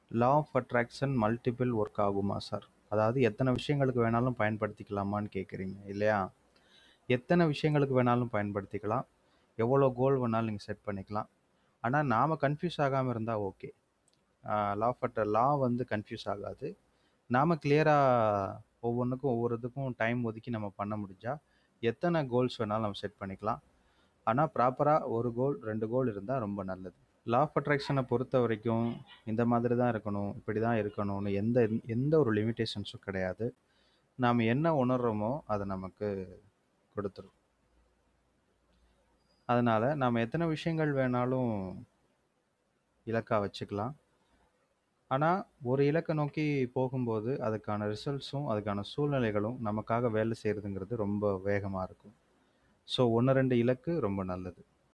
law of attraction multiple work ஆகுமா sir அதாவது எத்தனை விஷயங்களுக்கு வேணாலும் பயன்படுத்திக்கலாமான்னு கேட்குறீங்க இல்லையா எத்தனை விஷயங்களுக்கு வேணாலும் பயன்படுத்திக்கலாம் எவ்வளோ கோல் வேணாலும் நீங்கள் செட் பண்ணிக்கலாம் ஆனால் நாம் கன்ஃபியூஸ் ஆகாமல் இருந்தால் okay law of at law வந்து கன்ஃபியூஸ் ஆகாது நாம் கிளியராக ஒவ்வொன்றுக்கும் ஒவ்வொரு இதுக்கும் டைம் ஒதுக்கி நம்ம பண்ண முடிஞ்சால் எத்தனை கோல்ஸ் வேணாலும் நம்ம செட் பண்ணிக்கலாம் ஆனால் ப்ராப்பராக ஒரு கோல் ரெண்டு கோல் இருந்தால் ரொம்ப நல்லது லா ஆஃப் அட்ராக்ஷனை பொறுத்த வரைக்கும் இந்த மாதிரி தான் இருக்கணும் இப்படி தான் இருக்கணும்னு எந்த எந்த ஒரு லிமிட்டேஷன்ஸும் கிடையாது நாம் என்ன உணர்றோமோ அதை நமக்கு கொடுத்துரும் அதனால் நாம் எத்தனை விஷயங்கள் வேணாலும் இலக்காக வச்சுக்கலாம் ஆனால் ஒரு இலக்கை நோக்கி போகும்போது அதுக்கான ரிசல்ட்ஸும் அதுக்கான சூழ்நிலைகளும் நமக்காக வேலை செய்கிறதுங்கிறது ரொம்ப வேகமாக இருக்கும் ஸோ ஒன்று ரெண்டு இலக்கு ரொம்ப நல்லது